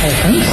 Hi friends.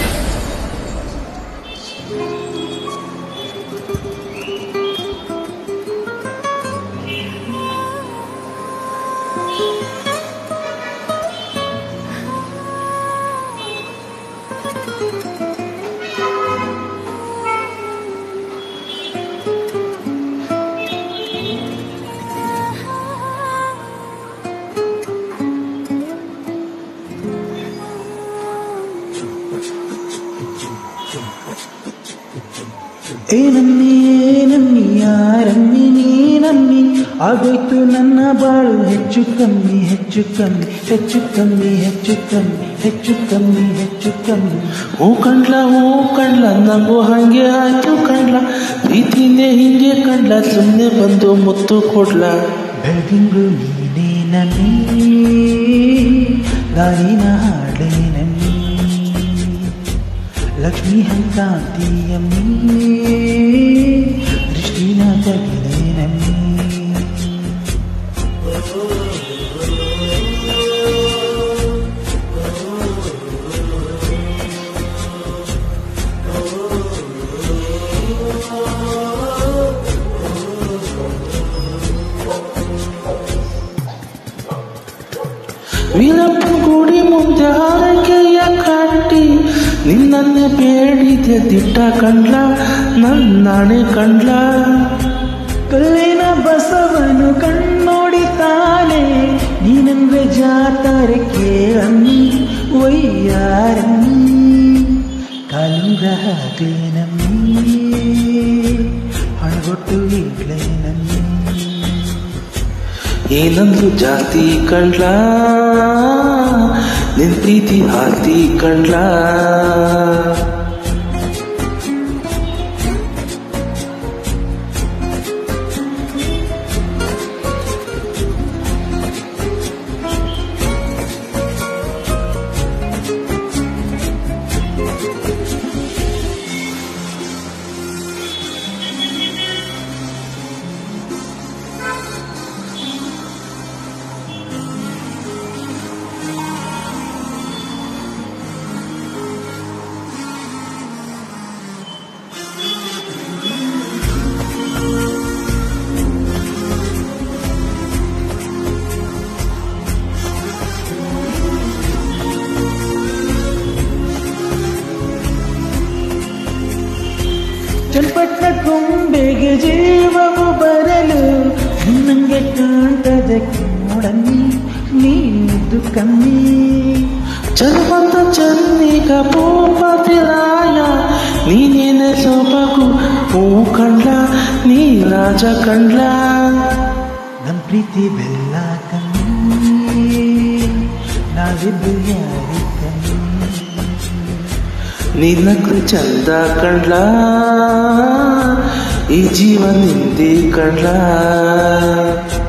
ಏನಮ್ಮಿ ಏನಮ್ಮಿ ಯಾರಮ್ಮಿ ನೀನಮ್ಮಿ ಆಗೋಯ್ತು ನನ್ನ ಬಾಳು ಹೆಚ್ಚು ಕಮ್ಮಿ ಹೆಚ್ಚು ಕಮ್ಮಿ ಹೆಚ್ಚು ಕಮ್ಮಿ ಹೆಚ್ಚು ಕಮ್ಮಿ ಹೆಚ್ಚು ಕಮ್ಮಿ ಹೆಚ್ಚು ಕಮ್ಮಿ ಹೂ ಕಂಡ್ಲ ಹೂ ಕಂಡ್ಲ ನಂಗೂ ಹಂಗೆ ಆಯ್ತು ಕಂಡ್ಲ ಪ್ರೀತಿನೇ ಹಿಂಗೆ ಕಂಡ್ಲ ಸುಮ್ಮನೆ ಬಂದು ಮುತ್ತು ಕೊಡ್ಲ ಬೆಳದಿಂಗಳು ನೀನೇ ನಮ್ಮಿ ಗಾಳಿನ ಹಾಡೇ ನಮ್ಮಿ ಲಕ್ಷ್ಮೀ ಹಂಕಾಂತಿಯಮ್ಮಿ ದೃಷ್ಟಿನ ತಗಿಲೇ ನಮ್ಮಿ ವೀರಪ್ಪ ಗುಡಿ ಮುಂದೆ ಹಾರೈಕೆಯ ಕಟ್ಟಿ ನಿನ್ನನ್ನೇ ಬೇಡಿದೆ ದಿಟ್ಟ ಕಂಡ್ಲ ನನ್ನಾಣೆ ಕಂಡ್ಲ ಕಲ್ಲಿನ ಬಸವನು ಕಣ್ಣೋಡಿತಾನೆ ನೀನಂದ್ರೆ ಜಾತಾರೆ ಕೇಳಮ್ಮಿ ವಯ್ಯಾರಮ್ಮಿ ಕಾಲಿಂದ ಹಾಕ್ಲೇನಮ್ಮಿ ಹಣಗೊಟ್ಟು ಈಗ್ಲೇನಮ್ಮಿ ಏನಂದ್ರು ಜಾಸ್ತಿ ಕಂಡ್ಲ ನಿನ್ ಪ್ರೀತಿ ಆಸ್ತಿ ಕಂಡ್ಲ ಚಲ್ಪಟ್ಟ ಕೊಂಬೆಗೆ ಜೀವವು ಬರಲು ನಿನ್ನಂಗೆ ಕಾಣ್ತದೆ ನೋಡಮ್ಮಿ ನೀನು ಕಮ್ಮಿ ಚಲವಂತ ಚನ್ನಿಗ ಭೂಪತಿರಾಯ ನೀನೇನೆ ಸೊಬಗು ಹೂ ಕಂಡ್ಲ ನೀ ರಾಜ ಕಂಡ್ಲ ನಮ್ ಪ್ರೀತಿ ಬೆಲ್ಲ ಕಮ್ಮಿ ನಾವಿದ್ದು ಯಾರಿ ಕಮ್ಮಿ ನಿನ್ನಕ್ರು ಚಂದ ಕಂಡ್ಲ ಈ ಜೀವ ನಿಂದಿ ಕಂಡ್ಲ